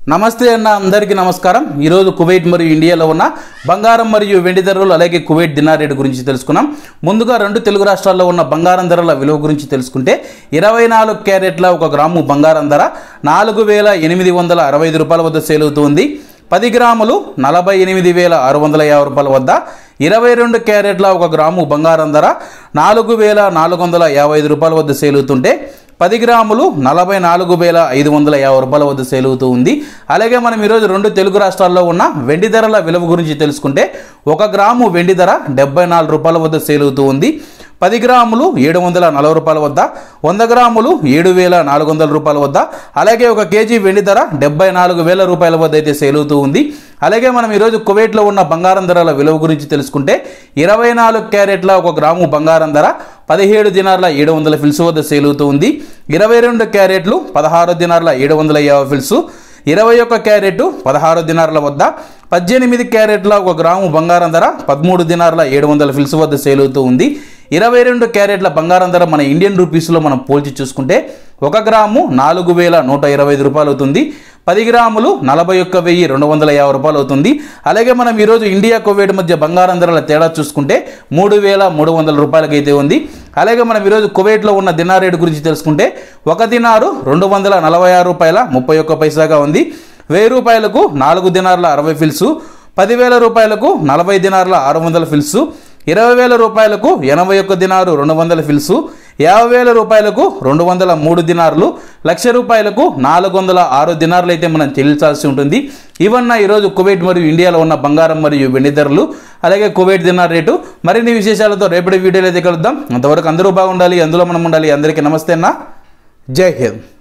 నమస్తే అన్న అందరికీ నమస్కారం ఈరోజు కువైట్ మరియు ఇండియాలో ఉన్న బంగారం మరియు వెండి ధరలు అలాగే కువైట్ దినార్ రేటు గురించి తెలుసుకున్నాం ముందుగా రెండు తెలుగు రాష్ట్రాల్లో ఉన్న బంగారం ధరల విలువ గురించి తెలుసుకుంటే ఇరవై నాలుగు క్యారెట్ల ఒక గ్రాము బంగారం ధర నాలుగు వేల ఎనిమిది వందల అరవై ఐదు రూపాయల వద్ద సేల్ అవుతుంది పది గ్రాములు నలభై ఎనిమిది వేల ఆరు వందల యాభై రూపాయల వద్ద ఇరవై రెండు క్యారెట్ల ఒక గ్రాము బంగారం ధర నాలుగు వేల నాలుగు వందల యాభై ఐదు రూపాయల వద్ద సేల్ అవుతుంటే పది గ్రాములు నలభై నాలుగు వేల ఐదు వందల యాభై రూపాయల వద్ద సేల్ అవుతూ ఉంది అలాగే మనం ఈరోజు రెండు తెలుగు రాష్ట్రాల్లో ఉన్న వెండి ధరల విలువ గురించి తెలుసుకుంటే ఒక గ్రాము వెండి ధర డెబ్బై నాలుగు రూపాయల వద్ద సేల్ అవుతూ ఉంది పది గ్రాములు ఏడు వందల నలభై రూపాయల వద్ద వంద గ్రాములు ఏడు వేల నాలుగు వందల రూపాయల వద్ద అలాగే ఒక కేజీ వెండి ధర డెబ్బై నాలుగు వేల రూపాయల వద్ద అయితే సేల్ అవుతూ ఉంది అలాగే మనం ఈరోజు కువైట్లో ఉన్న బంగారం ధరల విలువ గురించి తెలుసుకుంటే ఇరవై నాలుగు క్యారెట్ల ఒక గ్రాము బంగారం ధర పదిహేడు దినార్ల ఏడు వందల ఫిల్స్ వద్ద సేల్ అవుతూ ఉంది ఇరవై రెండు క్యారెట్లు పదహారు దినార్ల ఏడు వందల యాభై ఫిల్స్ ఇరవై ఒక్క క్యారెట్ పదహారు దినార్ల వద్ద పద్దెనిమిది క్యారెట్ల ఒక గ్రాము బంగారం ధర పదమూడు దినార్ల ఏడు వందల ఫిల్స్ వద్ద సేల్ అవుతూ ఉంది ఇరవై రెండు క్యారెట్ల బంగారం ధర మన ఇండియన్ రూపీస్లో మనం పోల్చి చూసుకుంటే ఒక గ్రాము నాలుగు వేల నూట ఇరవై ఐదు రూపాయలు అవుతుంది పది గ్రాములు నలభై ఒక్క వెయ్యి రెండు వందల యాభై రూపాయలు అవుతుంది అలాగే మనం ఈరోజు ఇండియా కువైట్ మధ్య బంగారం ధరల తేడా చూసుకుంటే మూడు వేల మూడు వందల రూపాయలకి అయితే ఉంది అలాగే మనం ఈరోజు కువైట్లో ఉన్న దినార్ రేటు గురించి తెలుసుకుంటే ఒక దినారు రెండు వందల నలభై ఆరు రూపాయల ముప్పై ఒక్క పైసాగా ఉంది వెయ్యి రూపాయలకు నాలుగు దినార్ల అరవై ఫిల్సు పదివేల రూపాయలకు నలభై దినార్ల ఆరు వందల ఫిల్సు ఇరవై వేల రూపాయలకు ఎనభై ఒక్క దినారు రెండు వందల ఫిల్సు యాభై వేల రూపాయలకు రెండు వందల మూడు దినార్లు లక్ష రూపాయలకు నాలుగు వందల ఆరు దినార్లు అయితే మనం చెల్లించాల్సి ఉంటుంది ఇవన్న ఈరోజు కువైట్ మరియు ఇండియాలో ఉన్న బంగారం మరియు వెండి ధరలు అలాగే కువైట్ దినార్ రేటు మరిన్ని విశేషాలతో రేపటి వీడియోలో అయితే కలుద్దాం అంతవరకు అందరూ బాగుండాలి అందులో మనం ఉండాలి అందరికీ నమస్తే అన్న జై హింద్